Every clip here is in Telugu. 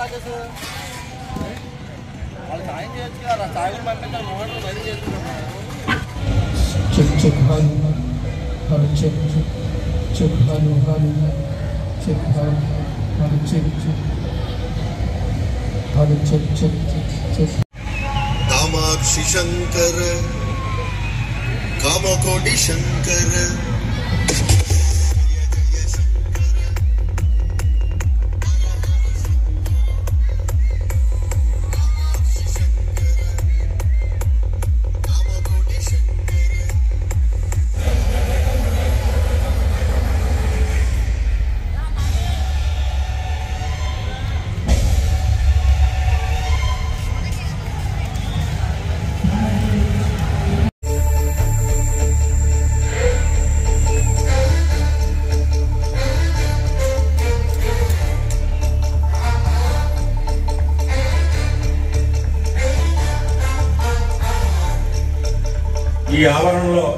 రాకేష్ వాళ్ళు సాయం చేయొచ్చు కదా సాయం పంపించాలి మోటార్ బయట చేసుకుంటున్నారు చెక్ చెక్ హాలు హాలు చెక్ చెక్ చెక్ హాలు హాలు చెక్ హాలు హాలు చెక్ చెక్ హాలు check check check Kamakshi Shankara Kamakoti Shankara ఈ ఆవరణలో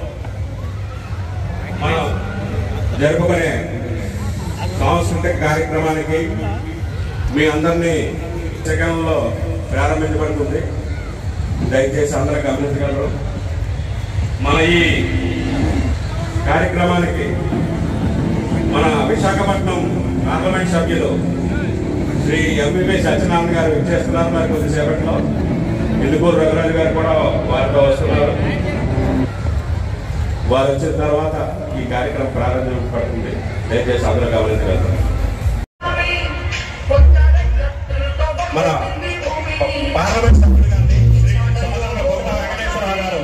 మనం జరుపుకునే సాంస్కృతిక కార్యక్రమానికి మీ అందరినీ సెకండ్లో ప్రారంభించబడుతుంది దయచేసి అందరూ గమనించగలరు మన ఈ కార్యక్రమానికి మన విశాఖపట్నం పార్లమెంట్ సభ్యులు శ్రీ ఎంపీపీ సత్యనారాయణ గారు ఇచ్చేస్తున్నారు మరి కొద్దిసేపట్లో ఇందుకూరు రఘురాజు గారు కూడా వారితో వస్తున్నారు వారు వచ్చిన తర్వాత ఈ కార్యక్రమం ప్రారంభించబడుతుంది దయచేసి అందరూ గమనించగలరు మన పార్లమెంట్ సభ్యులు గారిని శ్రీ సోదరుడు కోట వెంకటేశ్వరరావు గారు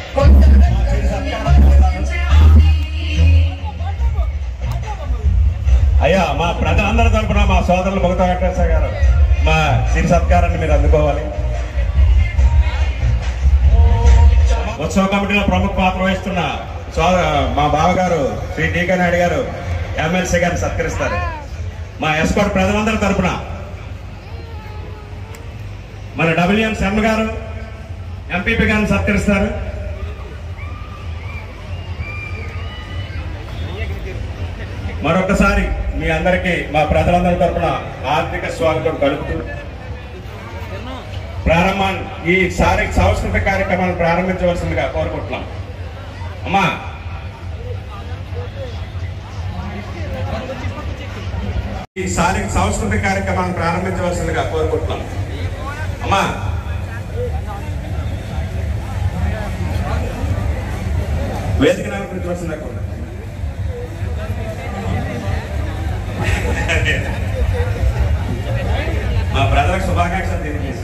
అయ్యా మా ప్రజలందరి తరపున మా సోదరులు భగత వెంకటేశ్వర గారు మా సిరి సత్కారాన్ని మీరు అందుకోవాలి ఉత్సవ కమిటీలో ప్రముఖ పాత్ర వహిస్తున్న సోద మా బావగారు శ్రీ టీకా నాయుడు గారు ఎమ్మెల్సీ గారిని సత్కరిస్తారు మా ఎస్కోట్ ప్రజలందరి తరపున మన డబ్ల్యూఎం శర్మ గారు ఎంపీపీ గారిని సత్కరిస్తారు మరొకసారి మీ అందరికీ మా ప్రజలందరి తరపున ఆర్థిక స్వాగతం కలుపుతూ ప్రారంభాన్ని ఈసారి సాంస్కృతిక కార్యక్రమాన్ని ప్రారంభించవలసిందిగా కోరుకుంటున్నాం అమ్మా ఈసారి సాంస్కృతిక కార్యక్రమాన్ని ప్రారంభించవలసిందిగా కోరుకుంటున్నాం అమ్మా వేదిక అలంకరించవలసిందిగా కోరుకుంటున్నాం మా ప్రజలకు శుభాకాంక్షలు తెలియజేసి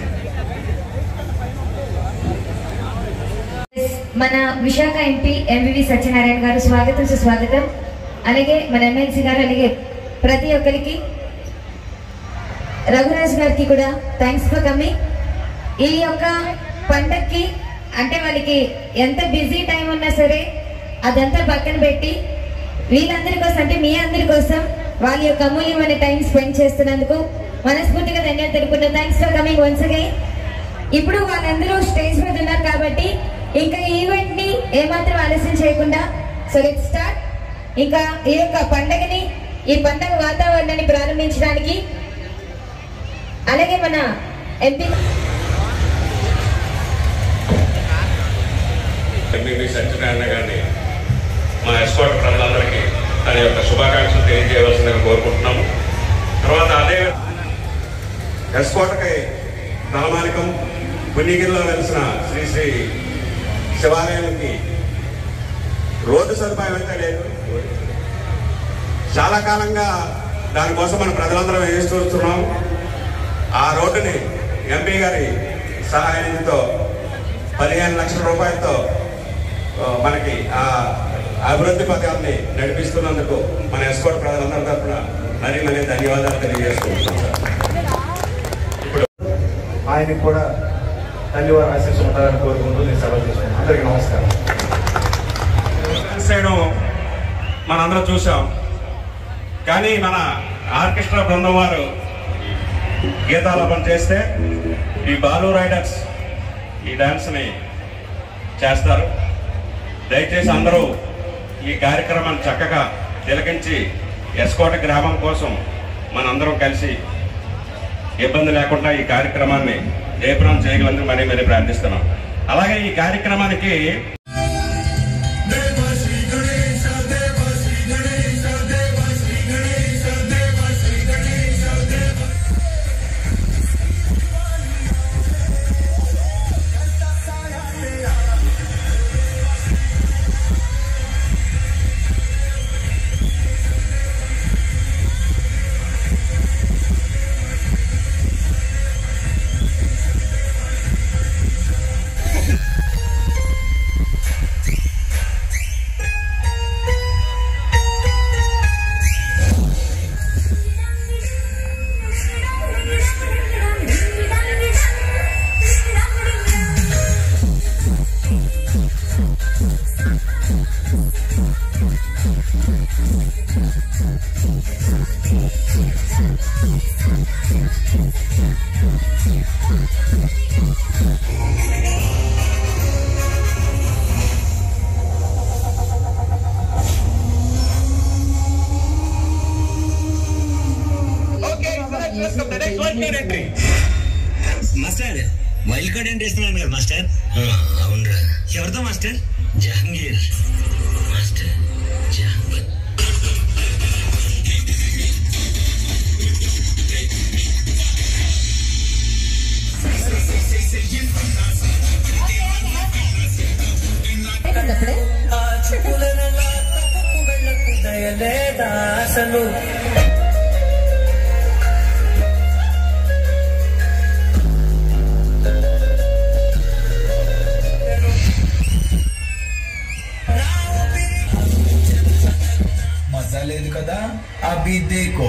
మన విశాఖ ఎంపీ ఎంవివి సత్యనారాయణ గారు స్వాగతం సుస్వాగతం అలాగే మన ఎమ్మెల్సీ గారు అలాగే ప్రతి ఒక్కరికి రఘురాజ్ గారికి కూడా థ్యాంక్స్ ఫర్ కమింగ్ ఈ యొక్క పండక్కి అంటే వాళ్ళకి ఎంత బిజీ టైం ఉన్నా సరే అదంతా పక్కన పెట్టి వీళ్ళందరి కోసం అంటే మీ అందరి కోసం వాళ్ళ యొక్క అమూల్యమైన టైం స్పెండ్ చేస్తున్నందుకు మనస్ఫూర్తిగా ధన్యవాదాలు తెలుపుకుంటాం thanks for coming once again ఇప్పుడు వాళ్ళందరూ స్టేజ్ మీద ఉన్నారు కాబట్టి ఇంకా ఈవెంట్ ని ఏమాత్రం ఆలస్యం చేయకుండా సో లెట్ స్టార్ట్ ఇంకా ఈ యొక్క పండగని ఈ పండగ వాతావరణాన్ని ప్రారంభించడానికి అలాగే మన ఎంపీ ఎంపీపీ సత్యనారాయణ గారిని మా ఎస్కోట్ ప్రజలందరికీ తన యొక్క శుభాకాంక్షలు తెలియజేయవలసిందిగా కోరుకుంటున్నాము తర్వాత అదే ఎస్కోటకి తలమానికం పుణ్యగిరిలో వెలిసిన శ్రీ శ్రీ శివాలయానికి రోడ్డు సదుపాయం అయితే లేదు చాలా కాలంగా దానికోసం మన ప్రజలందరం వేసి చూస్తున్నాం ఆ రోడ్డుని ఎంపీ గారి సహాయ నిధితో పదిహేను లక్షల రూపాయలతో ఆ, మనకి ఆ అభివృద్ధి పథకాన్ని నడిపిస్తున్నందుకు మన ఎస్కోట్ ప్రజలందరి తరఫున మరీ మరీ ధన్యవాదాలు తెలియజేసుకుంటున్నాం సార్ ఆయనకి కూడా తల్లివారు ఆశీస్సు ఉంటారని కోరుకుంటూ నేను సెలవు తీసుకున్నాను అందరికీ నమస్కారం డాన్స్ చేయడం మనందరం చూసాం కానీ మన ఆర్కెస్ట్రా బృందం వారు గీతాలాపన చేస్తే ఈ బాలు రైడర్స్ ఈ డాన్స్ని చేస్తారు దయచేసి అందరూ ఈ కార్యక్రమాన్ని చక్కగా తిలకించి ఎస్కోట గ్రామం కోసం మనందరం కలిసి ఇబ్బంది లేకుండా ఈ కార్యక్రమాన్ని జయప్రదం చేయగలందుకు మరీ మరీ ప్రార్థిస్తున్నాం అలాగే ఈ కార్యక్రమానికి మాస్టర్ వైల్డ్ కార్డ్ అంటే ఇస్తున్నాను కదా మాస్టర్ అవునరా ఎవరితో మాస్టర్ జహాంగీర్ మాస్టర్ జహాంగీర్ మజా లేదు కదా అభి దేకో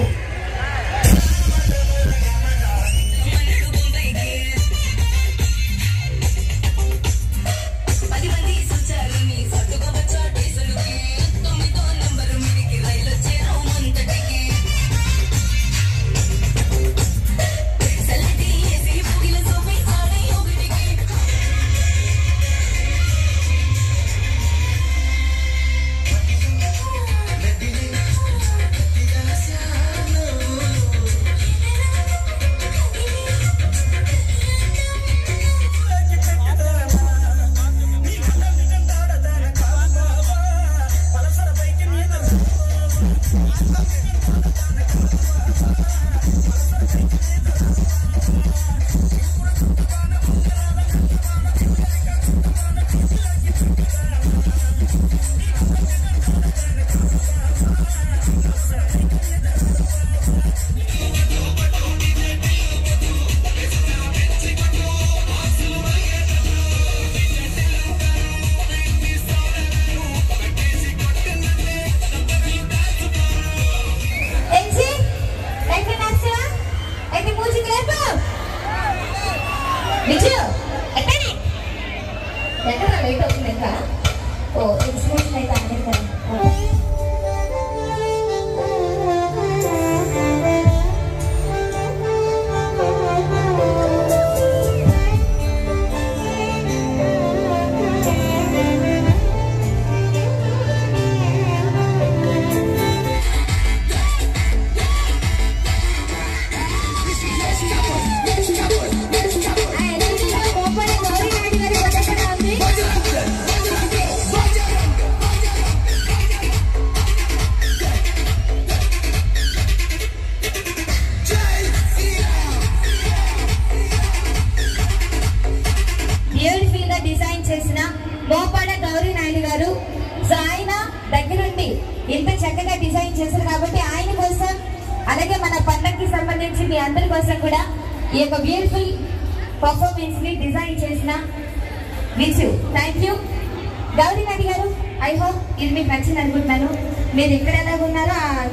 ఎంజీ అయితే నచ్చా అయితే మూజికి లేపు నిజు ఎక్కడే ఎక్కడ లేట్ అవుతుంది ఇంకా ఓ ఎక్స్ప్రెషన్ అయితే అనేది కదా బ్యూటిఫుల్ గా డిజైన్ చేసిన మోపాడ గౌరీ నాయుడు గారు సో ఆయన దగ్గరుండి ఇంత చక్కగా డిజైన్ చేశారు కాబట్టి ఆయన కోసం అలాగే మన పండగకి సంబంధించి మీ అందరి కోసం కూడా ఈ యొక్క బ్యూటిఫుల్ పర్ఫార్మెన్స్ ని డిజైన్ చేసిన విచు థ్యాంక్ యూ గౌరీ నాయుడు గారు ఐ హోప్ ఇది మీకు నచ్చింది అనుకుంటున్నాను మీరు ఎక్కడ ఎలాగ ఉన్నారో ఆ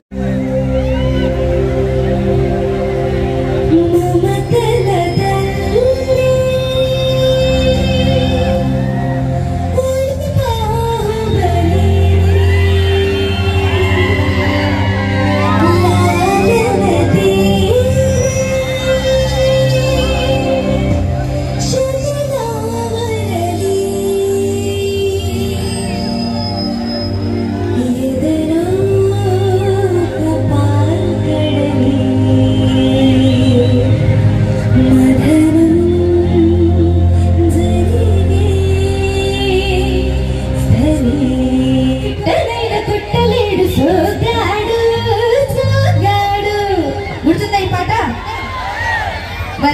ఏదైనా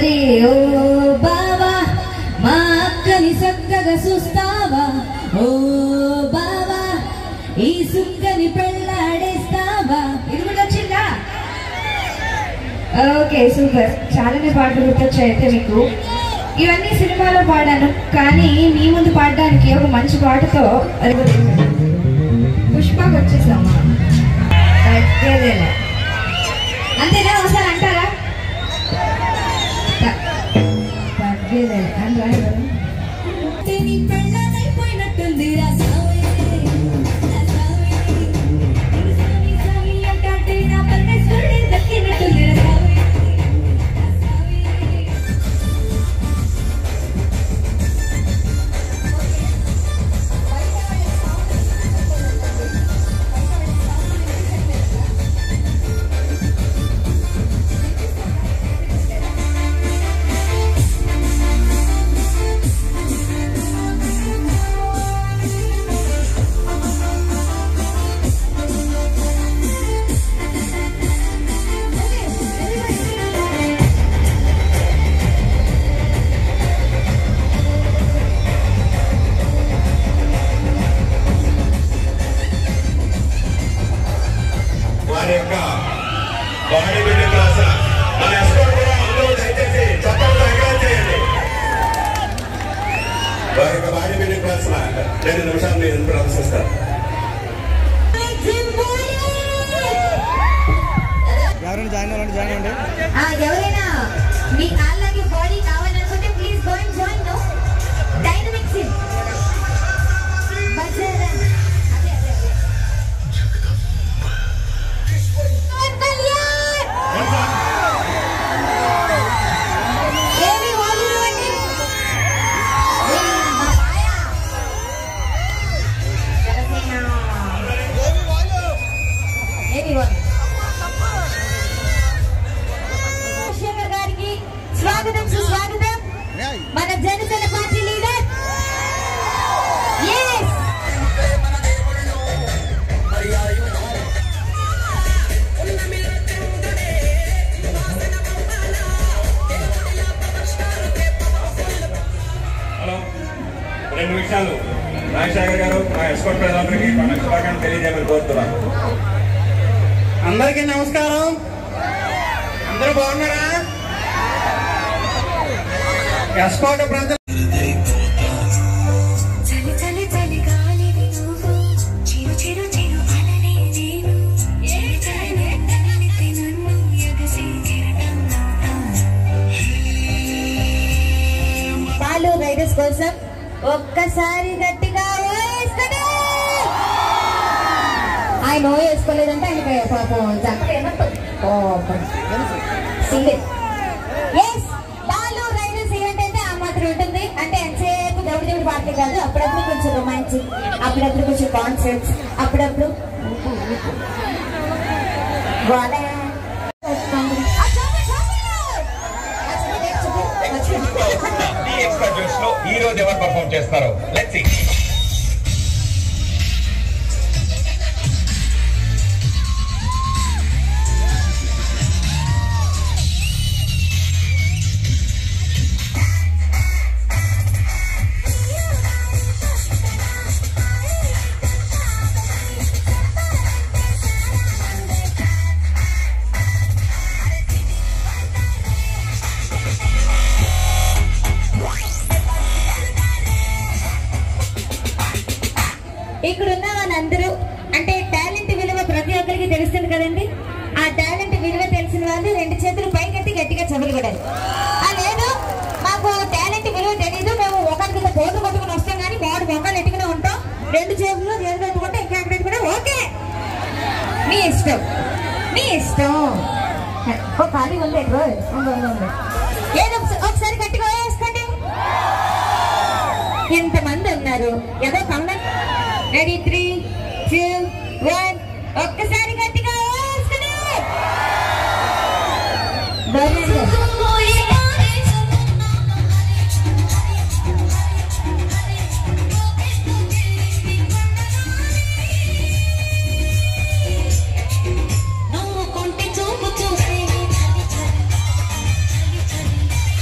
మరి ఓ బావా మా అక్కని చక్కగా చూస్తావా ఓ బావా ఈ సుక్కని పెళ్ళాడేస్తావా ఇది కూడా వచ్చిందా ఓకే సూపర్ చాలానే పాటలు గుర్తొచ్చాయి అయితే మీకు ఇవన్నీ సినిమాలో పాడాను కానీ మీ ముందు పాడడానికి ఒక మంచి పాటతో అది పుష్పకి వచ్చేసామా తగ్గేదేలే అంతేనా ఒకసారి అంటారా త- తగ్గేదేలే అని రాయగలరు నీ పెళ్ళానైపోయినట్టుంది రా సావే, రా సావే. ఇది సామి సామి అంటాంటే నా పరమేశ్వరుడే దక్కినట్టుంది రా సావే, రా సావే. వారి యొక్క బాడీ బిల్డింగ్ క్లాస్ మన ఎస్కోట్ కూడా అందరూ దయచేసి చప్పట్లు ఎంకరేజ్ చేయండి వారి యొక్క బాడీ బిల్డింగ్ క్లాస్ రెండు నిమిషాలు నేను ప్రదర్శిస్తాను ఎవరైనా జాయిన్ అవ్వాలంటే జాయిన్ అవ్వండి ఆ, ఎవరైనా మీ అలాగే బాడీ కావాలనుకుంటే please go and join no dynamics in bazaar అదే అదే అదే ఏమి వాల్యూమ్ ఇవ్వండి ఏ, మా మాయ. జనసేన. ఏమి వాల్యూమ్ రాజశేఖర్ గారికి స్వాగతం సుస్వాగతం మన Janasena party leader Yes! Hello రెండు విషయాలు రాజశేఖర్ గారు మా ఎస్కోట్ ప్రజలందరికీ మన శుభాకాంక్షలు తెలియజేయమని కోరుతున్నాను అందరికీ నమస్కారం అందరూ బాగున్నారా ఎస్కోట ప్రజలు చలి చలి చలి గాలిని నువ్వు చిరు చిరు చిరు అలనే నేను చలి చలి నెట్టనితే నన్ను ఎగసి కెరటం బాలు రైడర్స్ కోసం ఒక్కసారి గట్టిగా వేసుకోండి ఆయన ఓ వేసుకోలేదంటే ఆయన పాపం జంట ఏమంటుంది single S Balu riders event అయితే ఆ మాత్రం ఉంటుంది అంటే ఎంతసేపు దేవుడి దేవుడి పాటలు కాదు అప్పుడప్పుడు కొంచెం రొమాన్సిక్ అప్పుడప్పుడు కొంచెం కాన్సర్ట్స్ అప్పుడప్పుడు గోల. ఆ, చూపి, చూపి. మర్చిపోయి, మర్చిపోయి. ఈ ఎక్స్ట్రా జోష్ లో ఈ రోజు ఎవరు పర్ఫామ్ చేస్తారు లెట్స్ సీ ఇక్కడ ఉన్న వాళ్ళందరూ అంటే టాలెంట్ విలువ ప్రతి ఒక్కరికి తెలుస్తుంది కదండి ఆ టాలెంట్ విలువ తెలిసిన వాళ్ళు రెండు చేతులు పైకెత్తి గట్టిగా చెవులు కొడాలి ఆ లేదు మాకు టాలెంట్ విలువ తెలియదు మేము ఒకరి కింద బోర్డు కొట్టుకుని వస్తాం కానీ వాడు మొక్కలు ఎట్టుకునే ఉంటాం రెండు చేతులు చేతులు పెట్టుకుంటే ఇంకా ఎక్కడ పెట్టుకుంటే ఓకే మీ ఇష్టం మీ ఇష్టం ఓ ఖాళీ ఉంది ఎక్కువ ఉంది, ఉంది, ఉంది. ఏదో ఒకసారి- ఒకసారి గట్టిగా వేసుకోండి ఎంతమంది ఉన్నారు ఏదో కమలం రెడీ త్రీ టూ వన్ ఒక్కసారి గట్టిగా వేసుకుని నువ్వు కొంటి చూపు చూస్తే చలి చలి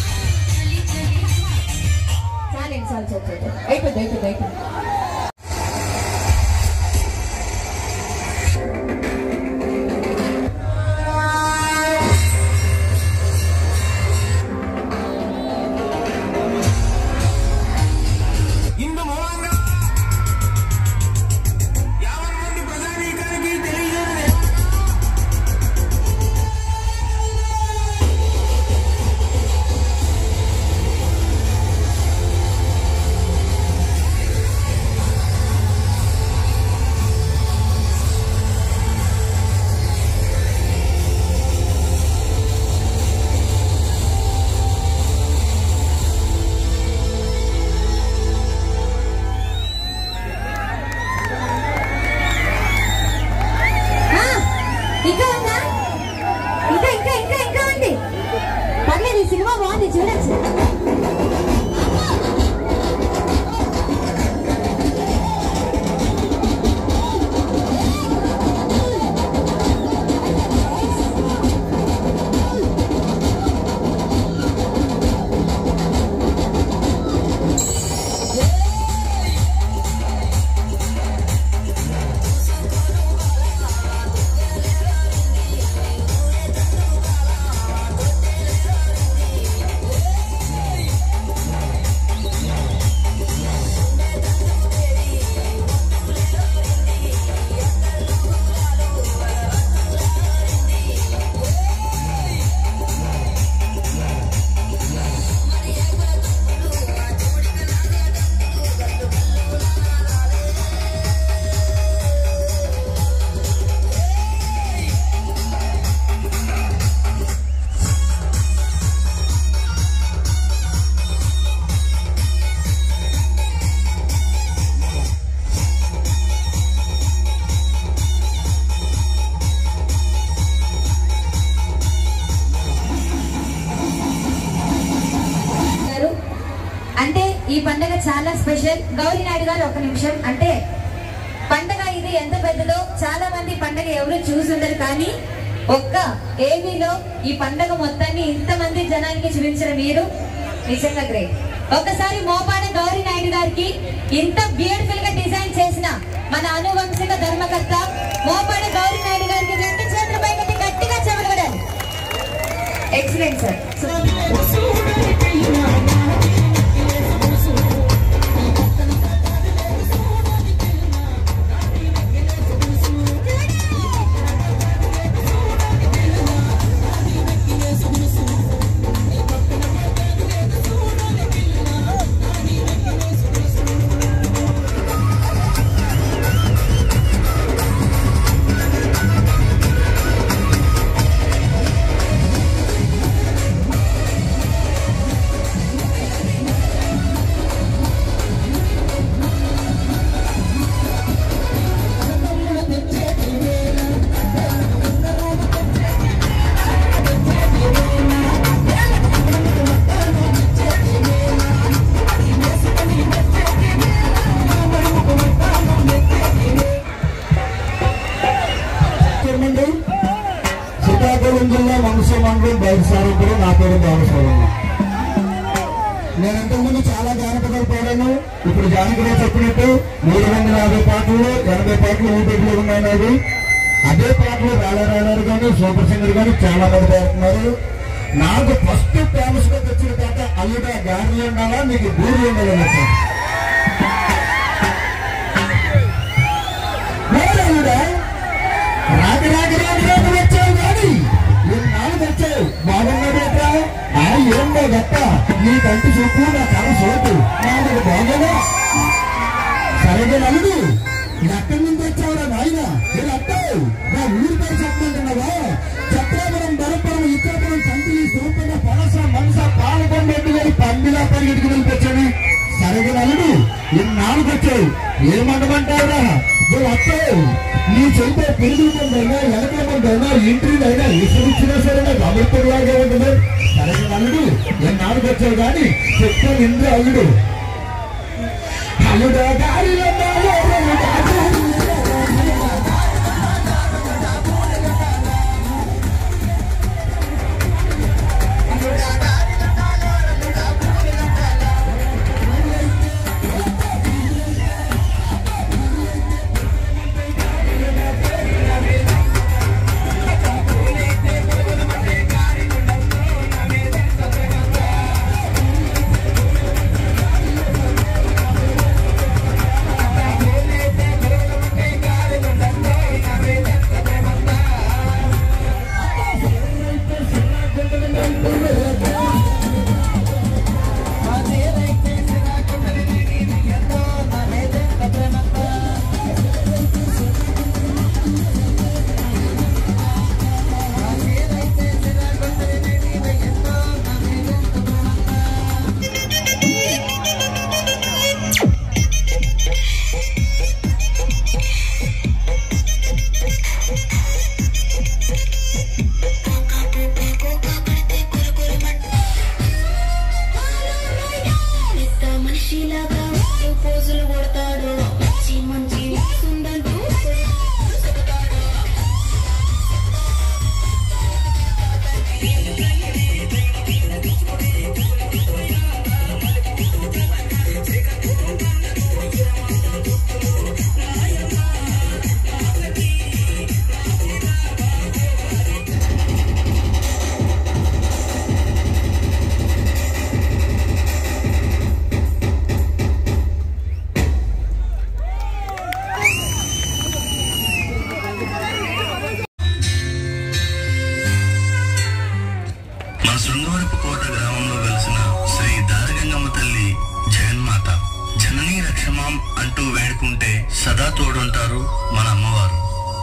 ఇంకా ఇంకా ఇంకా ఇంకా ఉంది పర్లేదు ఈ సినిమా బాగుంది చూడొచ్చు గారు అంటే ఈ పండగ చాలా స్పెషల్ గౌరీ నాయుడు గారు ఒక నిమిషం అంటే పండగ ఇది ఎంత పెద్దదో చాలా మంది పండగ ఎవరు చూసుండరు కానీ ఒక్క ఏవీలో ఈ పండగ మొత్తాన్ని ఇంతమంది జనానికి చూపించిన మీరు నిజంగా గ్రేట్ ఒక్కసారి మోపాడ గౌరీ నాయుడు గారికి ఇంత బ్యూటిఫుల్ గా డిజైన్ చేసిన మన అనువంశిక ధర్మకర్త మోపాడ గౌరీ నాయుడు గారికి రెండు చేతుల పైకి గట్టిగా చెమరబడాలి ఎక్సలెంట్ సార్ మంది శ్రీకాకుళం జిల్లా వంశ మండలం బయలుసారప్పుడు నా పేరు బాలస్వరమ్మ నేను ఇంతకుముందు చాలా జానపదాలు పాడాను ఇప్పుడు జానపదాలు చెప్పినట్టు మూడు వందల యాభై పాటలు ఎనభై పాటలు యూట్యూబ్లో ఉన్నాయి నాది అదే పాటలు రాళ రాడారు కానీ సూపర్ సింగర్ కానీ చాలా మంది పాడుతున్నారు నాకు ఫస్ట్ ఫేమస్ గా తెచ్చిన పాట అల్లుడా గారి ఉండాలా నీకు బూరి ఉండాలని వచ్చాను అల్లుడా రాక రాక రాక రాక వచ్చావు కానీ ఎన్నాళ్ళు వచ్చావు బాగున్నాడేట్రా ఆ ఏందో గప్ప నీ కంటి చూపు నా కళ సోపు నాకు బాగోదా సరిగ్గా నలుడు ఎక్కడి నుంచి వచ్చావురా నాయన నేను అట్టావు నా ఊరి పేరు చెప్పమంటున్నావా చక్రాపురం బరపురం ఇచ్చాపురం కంటిని సూపర్ పనస మనస పాలకొండెట్టు గారి పందిలా పరిగెట్టుకు వెళ్ళిపోచ్చాను సరిగ్గా నలుడు ఎన్నాళ్ళకి వచ్చావు ఏమంటమంటావురా నువ్వు వచ్చావు నీ చెంత పెరుగుతుందైనా వెనకమందైనా ఇంటర్వ్యూ అయినా ఎప్పుడు ఇచ్చినా సరే నాకు అమృతంలాగే ఉంటుంది సరైన అల్లుడు ఎన్నాళ్ళకి వచ్చావు కానీ చెప్తాను ఇంద్ర అల్లుడు అల్లుడా గారిలో నాలో అల్లుడా గారిలో. మన శృంగవరపు కోట గ్రామంలో వెలిసిన శ్రీ దారగంగమ్మ తల్లి జగన్మాత జననీ రక్షమాం అంటూ వేడుకుంటే సదా తోడుంటారు మన అమ్మవారు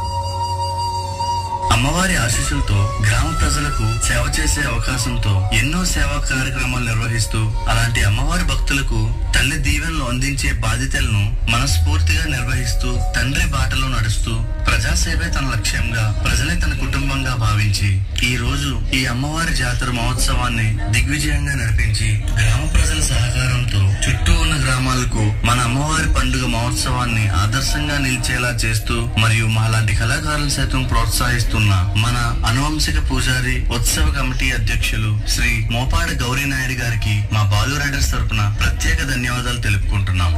అమ్మవారి ఆశీస్సులతో గ్రామ ప్రజలకు సేవ చేసే అవకాశంతో ఎన్నో సేవా కార్యక్రమాలు నిర్వహిస్తూ అలాంటి అమ్మవారి భక్తులకు తల్లి దీవెనలు అందించే బాధ్యతలను మనస్ఫూర్తిగా నిర్వహిస్తూ తండ్రి బాటలో నడుస్తూ ప్రజాసేవే తన లక్ష్యంగా ప్రజలే తన కుటుంబంగా భావించి ఈ రోజు ఈ అమ్మవారి జాతర మహోత్సవాన్ని దిగ్విజయంగా నడిపించి గ్రామ ప్రజల సహకారంతో చుట్టూ ఉన్న గ్రామాలకు మన అమ్మవారి పండుగ మహోత్సవాన్ని ఆదర్శంగా నిలిచేలా చేస్తూ మరియు మాలాంటి కళాకారులు సైతం ప్రోత్సహిస్తున్న మన అనువంశిక పూజారి ఉత్సవ కమిటీ అధ్యక్షులు శ్రీ మోపాడ గౌరీనాయుడు గారికి మా బాలు రైడర్స్ తరపున ప్రత్యేక ధన్యవాదాలు తెలుపుకుంటున్నాం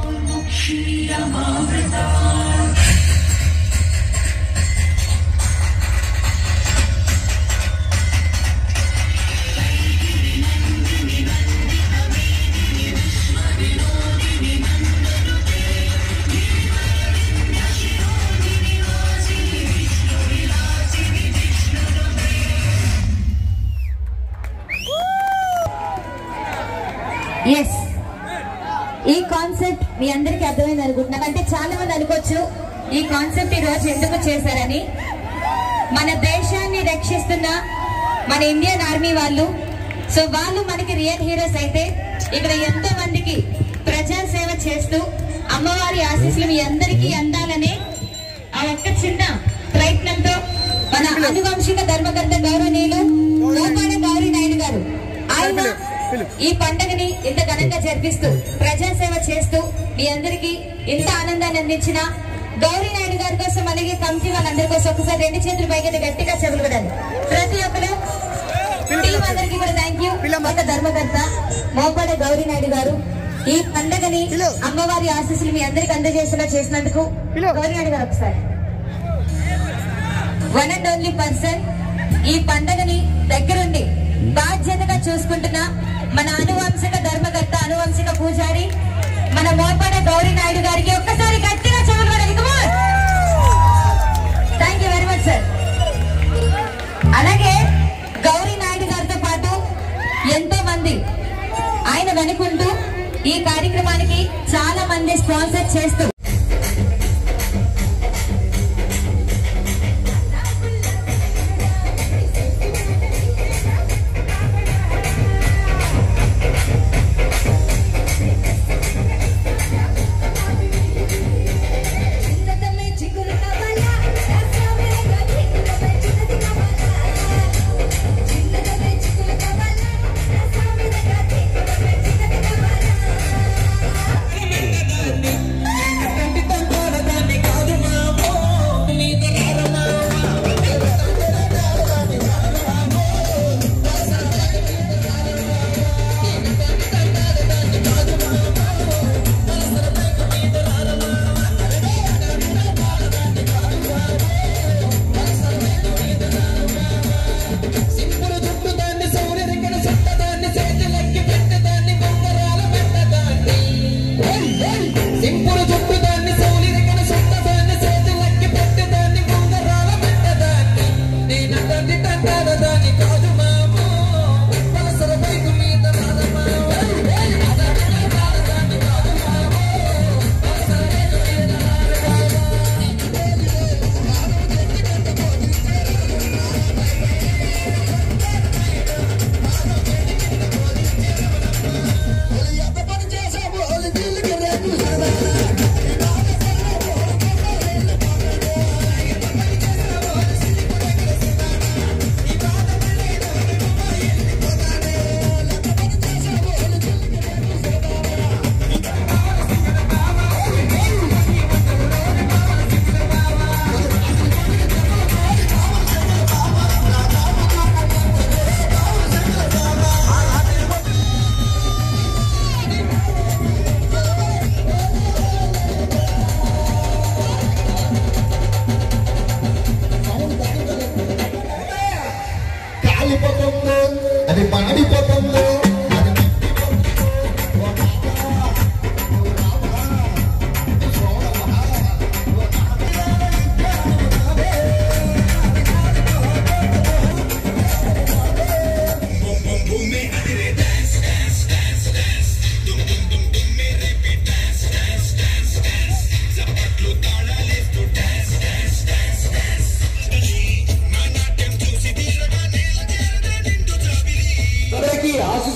ఎస్ ఈ కాన్సెప్ట్ మీ అందరికీ అర్థమైంది అనుకుంటున్నాను అంటే చాలా మంది అనుకోవచ్చు ఈ కాన్సెప్ట్ ఈ రోజు ఎందుకు చేశారని మన దేశాన్ని రక్షిస్తున్న మన ఇండియన్ ఆర్మీ వాళ్ళు సో వాళ్ళు మనకి రియల్ హీరోస్ అయితే ఇక్కడ ఎంతో మందికి ప్రజా సేవ చేస్తూ అమ్మవారి ఆశీస్సులు మీ అందరికీ అందాలని ఆ ఒక్క చిన్న ప్రయత్నంతో మన అనువంశిక ధర్మకర్త గౌరవనీయులు గోపాల గౌరీ నాయుడు గారు ఆయన ఈ పండుగని ఇంత ఘనంగా జరిపిస్తూ ప్రజాసేవ చేస్తూ మీ అందరికీ ఇంత ఆనందాన్ని అందించిన గౌరీ నాయుడు గారి కోసం అలాగే కమిటీ వాళ్ళందరి కోసం ఒకసారి రెండు చేతులు పైకి గట్టిగా చెవులు పడాలి ప్రతి ఒక్కరు టీం అందరికీ కూడా థ్యాంక్ యూ ఒక ధర్మకర్త మోపాడ గౌరీ నాయుడు గారు ఈ పండగని అమ్మవారి ఆశీస్సులు మీ అందరికి అందజేసేలా చేసినందుకు గౌరీ నాయుడు గారు ఒకసారి వన్ అండ్ ఓన్లీ పర్సన్ ఈ పండగని దగ్గరుండి బాధ్యతగా చూసుకుంటున్న మన అనువంశిక ధర్మకర్త అనువంశిక పూజారి మన మోపాడ గౌరీ నాయుడు గారికి ఒక్కసారి గట్టిగా చెవులు thank you very much sir అలాగే గౌరీ నాయుడు గారితో పాటు ఎంతో మంది ఆయన వెనుకుంటూ ఈ కార్యక్రమానికి చాలా మంది స్పాన్సర్ చేస్తూ సింపురు చుట్టు దాన్ని సౌలి రెక్కన సొంత దాన్ని చేతులకి పెట్టేదాన్ని గుంగరాల పెట్టదాన్ని నేను తండ్రి తంటాల దాన్ని కాదు మాము పలసర బైకు మీద రాద మాము దాన్ని కాదు మాము పలసర బైకు మీద రాద కాలిపోతుందో అది పాడిపోతుందో అది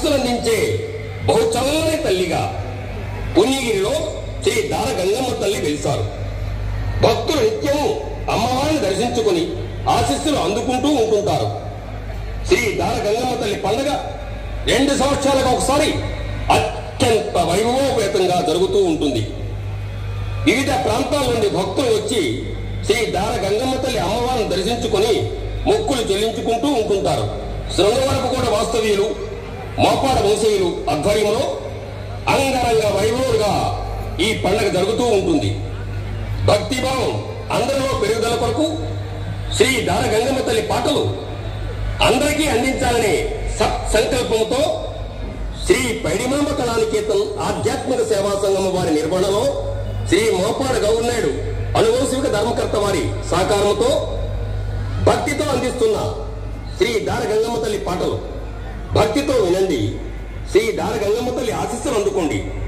ఆశీస్సులు అందించే బహు చల్లని తల్లిగా పుణ్యగిరిలో శ్రీ దార గంగమ్మ తల్లి వెలిశారు భక్తులు నిత్యము అమ్మవారిని దర్శించుకుని ఆశీస్సులు అందుకుంటూ ఉంటుంటారు శ్రీ దార గంగమ్మ తల్లి పండుగ రెండు సంవత్సరాలకు ఒకసారి అత్యంత వైభవోపేతంగా జరుగుతూ ఉంటుంది వివిధ ప్రాంతాల నుండి భక్తులు వచ్చి శ్రీ దార గంగమ్మ తల్లి అమ్మవారిని దర్శించుకొని మొక్కులు చెల్లించుకుంటూ ఉంటుంటారు శృంగవరపు కూడా వాస్తవ్యులు మోపాడ వంశీయులు ఆధ్వర్యంలో అంగరంగ వైభవంగా ఈ పండుగ జరుగుతూ ఉంటుంది భక్తిభావం అందరిలో పెరుగుదల కొరకు శ్రీ దార గంగమ్మ తల్లి పాటలు అందరికీ అందించాలనే సత్ సంకల్పంతో శ్రీ పైడిమాంబ కళానికేతన్ ఆధ్యాత్మిక సేవా సంఘం వారి నిర్వహణలో శ్రీ మోపాడ గౌర్నాయుడు అనువంశిక ధర్మకర్త వారి సహకారంతో భక్తితో అందిస్తున్న శ్రీ దార గంగమ్మ తల్లి పాటలు భక్తితో వినండి శ్రీ దార గంగమ్మ తల్లి ఆశీస్సులు అందుకోండి